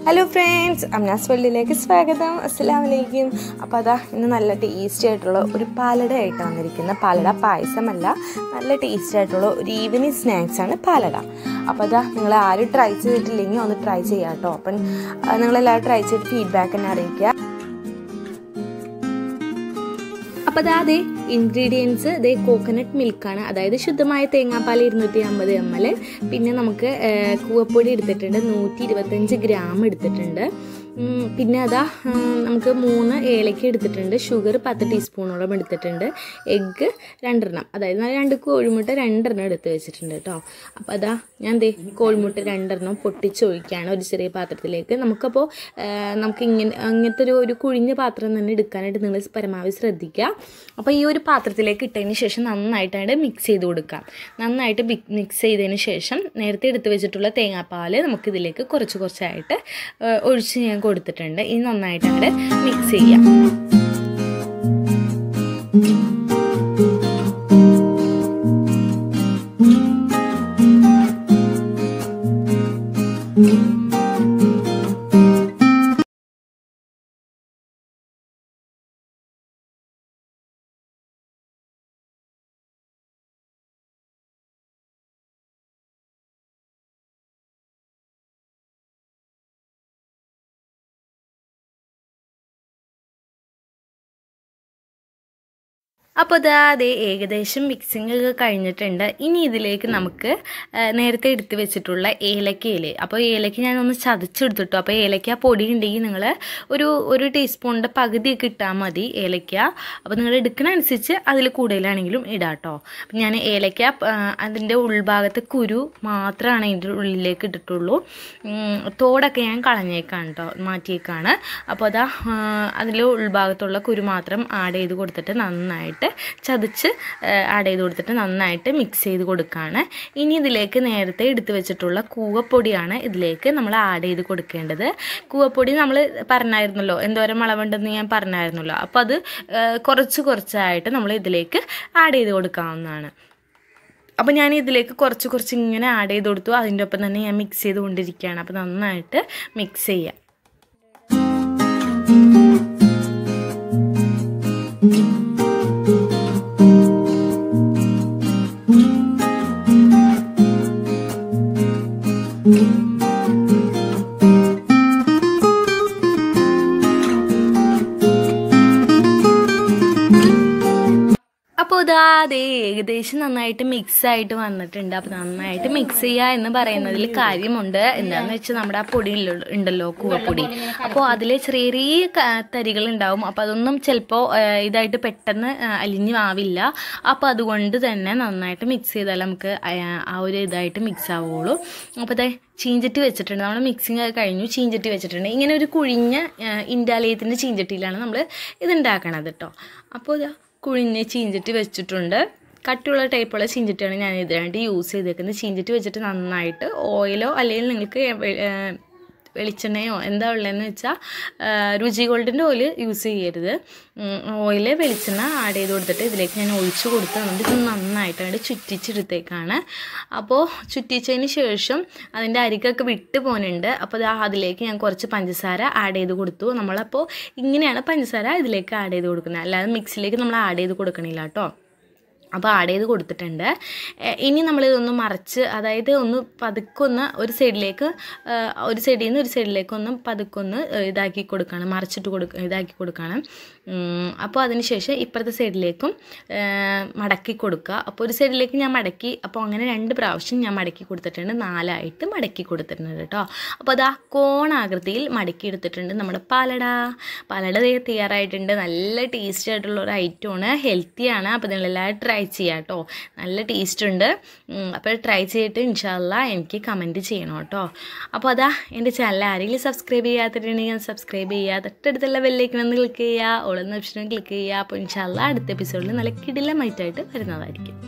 hello friends അംനാസ് വേൾഡിലേക്ക് സ്വാഗതം അസ്സലാം വലൈക്കും അപ്പോൾ അതാ ഇന്ന് നല്ല ടേസ്റ്റി ആയിട്ടുള്ള ഒരു പാലട ആയിട്ട് വന്നിരിക്കുന്ന പാലട പായസമല്ല നല്ല ടേസ്റ്റി ആയിട്ടുള്ള ഒരു ഈവനിങ് സ്നാക്സ് ആണ് പാലട അപ്പോൾ അതാ നിങ്ങൾ ആരും ട്രൈ ചെയ്തിട്ടില്ലെങ്കിൽ ഒന്ന് ട്രൈ ചെയ്യാം കേട്ടോ അപ്പം ആ, നിങ്ങളെല്ലാവരും ട്രൈ ചെയ്ത് ഫീഡ്ബാക്ക് തന്നെ അറിയിക്കുക അപ്പോൾ അതാ അതെ ഇൻഗ്രീഡിയൻസ് ഇതേ കോക്കനട്ട് മിൽക്കാണ് അതായത് ശുദ്ധമായ തേങ്ങാപ്പാൽ ഇരുന്നൂറ്റി അമ്പത് എം എൽ പിന്നെ നമുക്ക് ആ, കൂവപ്പൊടി എടുത്തിട്ടുണ്ട് നൂറ്റി ഇരുപത്തഞ്ച് ഗ്രാം എടുത്തിട്ടുണ്ട് ഉം, പിന്നെ അതാ ആ, നമുക്ക് മൂന്ന് ഏലക്ക എടുത്തിട്ടുണ്ട് ഷുഗർ പത്ത് ടീസ്പൂണോളം എടുത്തിട്ടുണ്ട് എഗ്ഗ് രണ്ടെണ്ണം അതായത് ഞാൻ രണ്ട് കോഴിമുട്ട രണ്ടെണ്ണം എടുത്ത് വെച്ചിട്ടുണ്ട് കേട്ടോ അപ്പോൾ അതാ ഞാൻ ദേ കോഴിമുട്ട രണ്ടെണ്ണം പൊട്ടിച്ചൊഴിക്കുകയാണ് ഒരു ചെറിയ പാത്രത്തിലേക്ക് നമുക്കപ്പോൾ നമുക്ക് ഇങ്ങനെ അങ്ങനത്തെ ഒരു ഒരു കുഴിഞ്ഞ പാത്രം തന്നെ എടുക്കാനായിട്ട് നിങ്ങൾ പരമാവധി ശ്രദ്ധിക്കുക അപ്പോൾ ഈ ഒരു പാത്രത്തിലേക്ക് ഇട്ടതിന് ശേഷം നന്നായിട്ടാണ് മിക്സ് ചെയ്ത് കൊടുക്കുക നന്നായിട്ട് മിക്സ് ചെയ്തതിന് ശേഷം നേരത്തെ എടുത്ത് വെച്ചിട്ടുള്ള തേങ്ങാപ്പാൽ നമുക്കിതിലേക്ക് കുറച്ച് കുറച്ചായിട്ട് ആ, ഒഴിച്ച് ഞാൻ കൊടുത്തിട്ടുണ്ട് ഇനി നന്നായിട്ട് അങ്ങോട്ട് മിക്സ് ചെയ്യാം അപ്പോൾ ഇതാ അതേ ഏകദേശം മിക്സിംഗ് ഒക്കെ കഴിഞ്ഞിട്ടുണ്ട് ഇനി ഇതിലേക്ക് നമുക്ക് ആ, നേരത്തെ എടുത്ത് വെച്ചിട്ടുള്ള ഏലക്കയില്ലേ അപ്പോൾ ഏലക്ക ഞാനൊന്ന് ചതച്ചെടുത്തിട്ടു അപ്പോൾ ഏലക്ക പൊടി ഉണ്ടെങ്കിൽ നിങ്ങൾ ഒരു ഒരു ടീസ്പൂണിൻ്റെ പകുതിയൊക്കെ ഇട്ടാൽ മതി ഏലക്ക അപ്പോൾ നിങ്ങൾ എടുക്കുന്ന അനുസരിച്ച് അതിൽ കൂടുതലാണെങ്കിലും ഇടാം കേട്ടോ അപ്പം ഞാൻ ഏലക്ക ആ, അതിൻ്റെ ഉൾഭാഗത്തെ കുരു മാത്രമാണ് അതിൻ്റെ ഉള്ളിലേക്ക് ഇട്ടിട്ടുള്ളൂ ഉം, തോടൊക്കെ ഞാൻ കളഞ്ഞേക്കാണ് കേട്ടോ മാറ്റിയേക്കാണ് അപ്പോൾ അതാ അതിൽ ഉൾഭാഗത്തുള്ള കുരു മാത്രം ആഡ് ചെയ്ത് കൊടുത്തിട്ട് നന്നായിട്ട് ചതച്ച് ആഡ് ചെയ്ത് കൊടുത്തിട്ട് നന്നായിട്ട് മിക്സ് ചെയ്ത് കൊടുക്കുകയാണ് ഇനി ഇതിലേക്ക് നേരത്തെ എടുത്ത് വെച്ചിട്ടുള്ള കൂവപ്പൊടിയാണ് ഇതിലേക്ക് നമ്മൾ ആഡ് ചെയ്ത് കൊടുക്കേണ്ടത് കൂവപ്പൊടി നമ്മൾ പറഞ്ഞായിരുന്നല്ലോ എന്തോരം അളവുണ്ടെന്ന് ഞാൻ പറഞ്ഞായിരുന്നല്ലോ അപ്പോൾ അത് ആ, കുറച്ച് കുറച്ചായിട്ട് നമ്മൾ ഇതിലേക്ക് ആഡ് ചെയ്ത് കൊടുക്കാവുന്നതാണ് അപ്പോൾ ഞാൻ ഇതിലേക്ക് കുറച്ച് കുറച്ച് ഇങ്ങനെ ആഡ് ചെയ്ത് കൊടുത്തു അതിൻ്റെ ഒപ്പം തന്നെ ഞാൻ മിക്സ് ചെയ്തുകൊണ്ടിരിക്കുകയാണ് അപ്പോൾ നന്നായിട്ട് മിക്സ് ചെയ്യാം അപ്പോൾ ഇതാ അതെ ഏകദേശം നന്നായിട്ട് മിക്സ് ആയിട്ട് വന്നിട്ടുണ്ട് അപ്പോൾ നന്നായിട്ട് മിക്സ് ചെയ്യുക എന്ന് പറയുന്നതിൽ കാര്യമുണ്ട് എന്താണെന്ന് വെച്ചാൽ നമ്മുടെ ആ പൊടി ഉള്ള- ഉണ്ടല്ലോ കൂവപ്പൊടി അപ്പോൾ അതിൽ ചെറിയ ചെറിയ ക- തരികൾ ഉണ്ടാവും അപ്പോൾ അതൊന്നും ചിലപ്പോൾ ഇതായിട്ട് പെട്ടെന്ന് ആ, അലിഞ്ഞു ആവില്ല അപ്പോൾ അതുകൊണ്ട് തന്നെ നന്നായിട്ട് മിക്സ് ചെയ്താൽ നമുക്ക് ആ- ആ ഒരു ഇതായിട്ട് മിക്സ് ആവുള്ളൂ അപ്പോൾ അതെ ചീഞ്ചട്ടി വെച്ചിട്ടുണ്ട് നമ്മൾ മിക്സിങ് ഒക്കെ കഴിഞ്ഞു ചീഞ്ചട്ടി വെച്ചിട്ടുണ്ട് ഇങ്ങനെ ഒരു കുഴിഞ്ഞ ഇൻഡാലയത്തിൻ്റെ ചീഞ്ചട്ടിയിലാണ് നമ്മൾ ഇത് ഉണ്ടാക്കണത് കേട്ടോ അപ്പോൾ ഇതാ കുഴിഞ്ഞ് ചീഞ്ചട്ടി വെച്ചിട്ടുണ്ട് കട്ടിയുള്ള ടൈപ്പുള്ള ചീഞ്ചട്ടിയാണ് ഞാൻ ഇതിനായിട്ട് യൂസ് ചെയ്തേക്കുന്നത് ചീഞ്ചട്ടി വെച്ചിട്ട് നന്നായിട്ട് ഓയിലോ അല്ലെങ്കിൽ നിങ്ങൾക്ക് വെ- ഏഹ് വെളിച്ചെണ്ണയോ എന്താ ഉള്ളതെന്ന് വെച്ചാൽ രുചി ഗോൾഡിൻ്റെ ഓയിൽ യൂസ് ചെയ്യരുത് ഓയിൽ വെളിച്ചെണ്ണ ആഡ് ചെയ്ത് കൊടുത്തിട്ട് ഇതിലേക്ക് ഞാൻ ഒഴിച്ച് കൊടുത്ത് എന്നിട്ട് ഇത് നന്നായിട്ട് അങ്ങോട്ട് ചുറ്റിച്ചെടുത്തേക്കാണ് അപ്പോൾ ചുറ്റിച്ചതിന് ശേഷം അതിൻ്റെ അരിക്കൊക്കെ വിട്ട് പോകുന്നുണ്ട് അപ്പോൾ ദാ അതിലേക്ക് ഞാൻ കുറച്ച് പഞ്ചസാര ആഡ് ചെയ്ത് കൊടുത്തു നമ്മളപ്പോൾ ഇങ്ങനെയാണ് പഞ്ചസാര ഇതിലേക്ക് ആഡ് ചെയ്ത് കൊടുക്കുന്നത് അല്ലാതെ മിക്സിലേക്ക് നമ്മൾ ആഡ് ചെയ്ത് കൊടുക്കണില്ല കേട്ടോ അപ്പോൾ ആഡ് ചെയ്ത് കൊടുത്തിട്ടുണ്ട് എ, ഇനി നമ്മളിതൊന്ന് മറിച്ച് അതായത് ഒന്ന് പതുക്കൊന്ന് ഒരു സൈഡിലേക്ക് ആ, ഒരു സൈഡിൽ നിന്ന് ഒരു സൈഡിലേക്ക് ഒന്ന് പതുക്കൊന്ന് ഇതാക്കി കൊടുക്കണം മറിച്ചിട്ട് കൊടുക്ക ഇതാക്കി കൊടുക്കണം ഉം, അപ്പോൾ അതിന് ശേഷം ഇപ്പുറത്തെ സൈഡിലേക്കും ആ, മടക്കി കൊടുക്കുക അപ്പോൾ ഒരു സൈഡിലേക്ക് ഞാൻ മടക്കി അപ്പോൾ അങ്ങനെ രണ്ട് പ്രാവശ്യം ഞാൻ മടക്കി കൊടുത്തിട്ടുണ്ട് നാലായിട്ട് മടക്കി കൊടുത്തിട്ടുണ്ട് കേട്ടോ അപ്പോൾ അത് ആ കോണാകൃതിയിൽ മടക്കി എടുത്തിട്ടുണ്ട് നമ്മുടെ പാലട പാലട ദേ തയ്യാറായിട്ടുണ്ട് നല്ല ടേസ്റ്റി ആയിട്ടുള്ള ഒരു ഐറ്റമാണ് ഹെൽത്തിയാണ് അപ്പോൾ നിങ്ങളെല്ലാവരും ട്രൈ ചെയ്യാം കേട്ടോ നല്ല ടേസ്റ്റ് ഉണ്ട് ഉം, അപ്പോൾ ട്രൈ ചെയ്തിട്ട് ഇൻഷാല്ല എനിക്ക് കമൻറ്റ് ചെയ്യണം കേട്ടോ അപ്പോൾ അതാ എൻ്റെ ചാനൽ ആരെങ്കിലും സബ്സ്ക്രൈബ് ചെയ്യാത്തിട്ടുണ്ടെങ്കിൽ സബ്സ്ക്രൈബ് ചെയ്യുക തൊട്ടടുത്തുള്ള ബെല്ലേക്കണമെന്ന് ക്ലിക്ക് ചെയ്യുക ഓളെന്ന ഓപ്ഷനും ക്ലിക്ക് ചെയ്യുക അപ്പോൾ ഇൻഷാല്ല അടുത്ത എപ്പിസോഡിൽ നല്ല കിടിലമായിട്ടായിട്ട് വരുന്നതായിരിക്കും